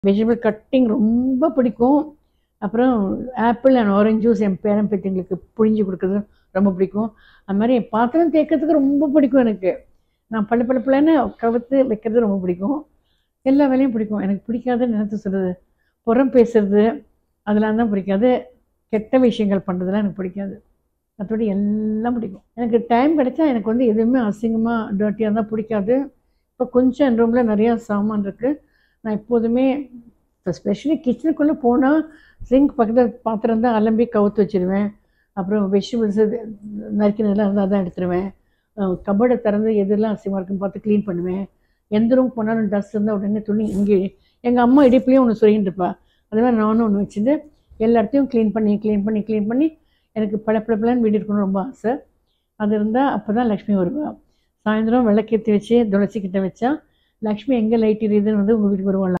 vegetable cutting ரொம்ப பிடிக்கும் அப்புறம் ஆப்பிள் அண்ட் ஆரஞ்சு ஜூஸ் என் பேரன் பேத்திங்களுக்கு புழிஞ்சு கொடுக்குறது ரொம்ப பிடிக்கும் அது மாதிரி பாத்திரம் தேய்க்கிறதுக்கு ரொம்ப பிடிக்கும் எனக்கு நான் பள்ள பள்ள பள்ளன்னு கவுத்து வைக்கிறது ரொம்ப பிடிக்கும் எல்லா வேலையும் பிடிக்கும் எனக்கு பிடிக்காதுன்னு நினைத்து சொல்கிறது புறம் பேசுறது அதெல்லாம் தான் பிடிக்காது கெட்ட விஷயங்கள் பண்ணுறதுலாம் எனக்கு பிடிக்காது மற்றபடி எல்லாம் பிடிக்கும் எனக்கு டைம் கிடைச்சா எனக்கு வந்து எதுவுமே அசிங்கமாக டர்ட்டியாக தான் பிடிக்காது இப்போ கொஞ்சம் என் ரூமில் நிறையா சாமான் இருக்குது நான் எப்போதுமே இப்போ ஸ்பெஷலி கிச்சனுக்குள்ளே போனால் சிங்க் பக்கத்தில் பாத்திரம் தான் அலம்பி கவுத்து வச்சிருவேன் அப்புறம் வெஜிடபிள்ஸு நறுக்கினதெல்லாம் இருந்தால் தான் எடுத்துருவேன் கபடை திறந்து எதெல்லாம் அசிங்கமாக இருக்குன்னு பார்த்து க்ளீன் பண்ணுவேன் எந்த ரூம் போனாலும் டஸ்ட் இருந்தால் உடனே துணி இங்கே எங்கள் அம்மா இடுப்புலேயும் ஒன்று சொல்லிட்டு இருப்பா அதே மாதிரி நானும் ஒன்று வச்சுட்டு எல்லா இடத்தையும் க்ளீன் பண்ணி க்ளீன் பண்ணி க்ளீன் பண்ணி எனக்கு பல பல பலன்னு வீடு இருக்கணும்னு ரொம்ப ஆசை அது இருந்தால் அப்போ தான் லக்ஷ்மி வருவாள் சாயந்தரம் விளக்கேற்றி வச்சு துளசிக்கிட்ட வச்சா லக்ஷ்மி எங்கே லைட் எரியுதுன்னு வந்து உங்கள் வீட்டுக்கு வருவாள்